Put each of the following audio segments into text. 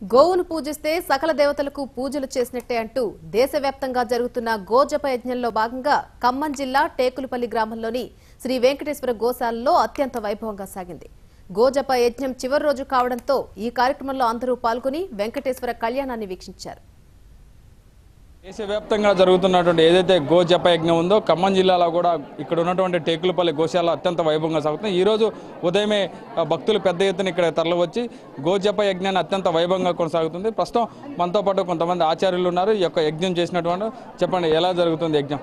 గోవును పూజిస్తే సకల దేవతలకు పూజలు చేసినట్టే అంటూ దేశవ్యాప్తంగా జరుగుతున్న గోజప యజ్ఞంలో భాగంగా ఖమ్మం జిల్లా టేకులపల్లి గ్రామంలోని శ్రీ వెంకటేశ్వర గోశాలలో అత్యంత వైభవంగా సాగింది గోజప యజ్ఞం చివరి రోజు కావడంతో ఈ కార్యక్రమంలో అందరూ పాల్గొని వెంకటేశ్వర కళ్యాణాన్ని వీక్షించారు దేశవ్యాప్తంగా జరుగుతున్నటువంటి ఏదైతే గో జప యజ్ఞం ఉందో ఖమ్మం జిల్లాలో కూడా ఇక్కడ ఉన్నటువంటి టేకులపల్లి గోశాల అత్యంత వైభవంగా సాగుతుంది ఈరోజు ఉదయమే ఆ, భక్తులు పెద్ద ఎత్తున ఇక్కడ తరలివచ్చి గో జప యజ్ఞాన్ని అత్యంత వైభవంగా కొనసాగుతుంది ప్రస్తుతం మనతో పాటు కొంతమంది ఆచార్యులు ఉన్నారు ఈ యొక్క యజ్ఞం చేసినటువంటి చెప్పండి ఎలా జరుగుతుంది యజ్ఞం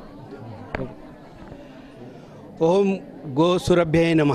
ఓం గో సురభ్యయ నమ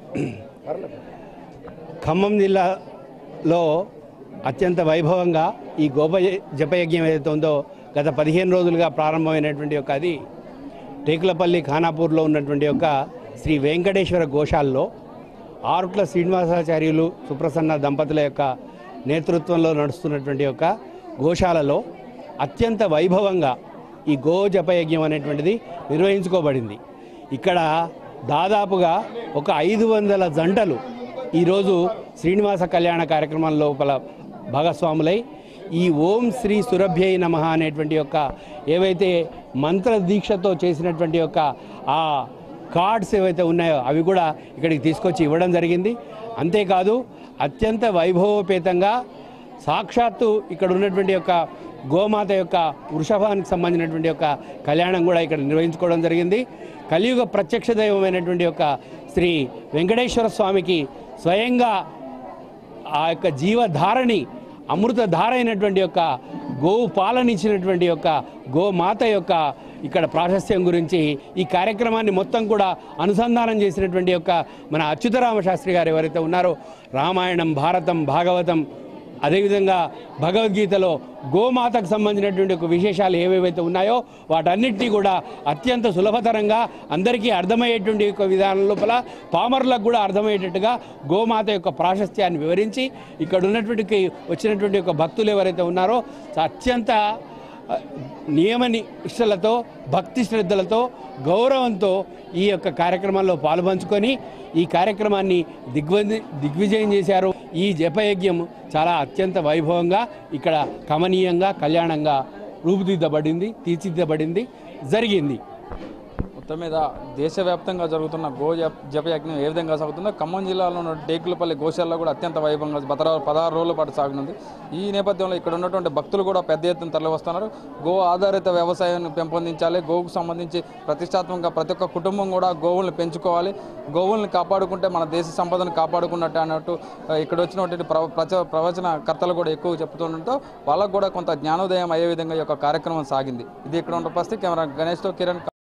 ఖమ్మం జిల్లాలో అత్యంత వైభవంగా ఈ గోప జపయజ్ఞం ఏదైతే ఉందో గత పదిహేను రోజులుగా ప్రారంభమైనటువంటి యొక్క అది టేకులపల్లి ఖానాపూర్లో ఉన్నటువంటి యొక్క శ్రీ వెంకటేశ్వర గోశాలలో ఆరుట్ల శ్రీనివాసాచార్యులు సుప్రసన్న దంపతుల యొక్క నేతృత్వంలో నడుస్తున్నటువంటి యొక్క గోశాలలో అత్యంత వైభవంగా ఈ గో జపయజ్ఞం అనేటువంటిది నిర్వహించుకోబడింది ఇక్కడ దాదాపుగా ఒక ఐదు వందల జంటలు ఈరోజు శ్రీనివాస కళ్యాణ కార్యక్రమం లోపల భాగస్వాములై ఈ ఓం శ్రీ సురభ్యై నమ అనేటువంటి యొక్క ఏవైతే మంత్ర దీక్షతో చేసినటువంటి యొక్క ఆ కార్డ్స్ ఏవైతే ఉన్నాయో అవి కూడా ఇక్కడికి తీసుకొచ్చి ఇవ్వడం జరిగింది అంతేకాదు అత్యంత వైభవోపేతంగా సాక్షాత్తు ఇక్కడ ఉన్నటువంటి యొక్క గోమాత యొక్క వృషభానికి సంబంధించినటువంటి యొక్క కళ్యాణం కూడా ఇక్కడ నిర్వహించుకోవడం జరిగింది కలియుగ ప్రత్యక్ష దైవమైనటువంటి యొక్క శ్రీ వెంకటేశ్వర స్వామికి స్వయంగా ఆ యొక్క జీవధారని అమృతధార అయినటువంటి యొక్క గోవు పాలనిచ్చినటువంటి యొక్క గోమాత యొక్క ఇక్కడ ప్రాశస్త్యం గురించి ఈ కార్యక్రమాన్ని మొత్తం కూడా అనుసంధానం చేసినటువంటి యొక్క మన అచ్యుతరామ శాస్త్రి గారు ఎవరైతే ఉన్నారో రామాయణం భారతం భాగవతం అదేవిధంగా భగవద్గీతలో గోమాతకు సంబంధించినటువంటి ఒక విశేషాలు ఏవేవైతే ఉన్నాయో వాటన్నిటినీ కూడా అత్యంత సులభతరంగా అందరికీ అర్థమయ్యేటువంటి ఒక విధానం లోపల పామరులకు కూడా అర్థమయ్యేటట్టుగా గోమాత యొక్క ప్రాశస్త్యాన్ని వివరించి ఇక్కడ ఉన్నటువంటి వచ్చినటువంటి ఒక భక్తులు ఎవరైతే ఉన్నారో అత్యంత ఆ, నియమ నిష్టలతో భక్తి శ్రద్ధలతో గౌరవంతో ఈ యొక్క కార్యక్రమంలో పాలుపంచుకొని ఈ కార్యక్రమాన్ని దిగ్వ దిగ్విజయం చేశారు ఈ జపయజ్ఞం చాలా అత్యంత వైభవంగా ఇక్కడ కమనీయంగా కళ్యాణంగా రూపుదిద్దబడింది తీర్చిదిద్దబడింది జరిగింది మొత్తం మీద దేశవ్యాప్తంగా జరుగుతున్న గో జప- జపయజ్ఞం ఏ విధంగా సాగుతుందో ఖమ్మం జిల్లాలో ఉన్న టేకులపల్లి గోశాలలో కూడా అత్యంత వైభవంగా పదహారు పదహారు రోజుల పాటు సాగనుంది ఈ నేపథ్యంలో ఇక్కడ ఉన్నటువంటి భక్తులు కూడా పెద్ద ఎత్తున తరలివస్తున్నారు గో ఆధారిత వ్యవసాయాన్ని పెంపొందించాలి గోవుకు సంబంధించి ప్రతిష్టాత్మకంగా ప్రతి ఒక్క కుటుంబం కూడా గోవుల్ని పెంచుకోవాలి గోవుల్ని కాపాడుకుంటే మన దేశ సంపదను కాపాడుకున్నట్టు అన్నట్టు ఆ, ఇక్కడ వచ్చినటువంటి ప్ర ప్రచ ప్రవచన కర్తలు కూడా ఎక్కువ చెప్తుండటంతో వాళ్ళకు కూడా కొంత జ్ఞానోదయం అయ్యే విధంగా ఈ యొక్క కార్యక్రమం సాగింది ఇది ఇక్కడ ఉన్న పరిస్థితి కెమెరా గణేష్తో కిరణ్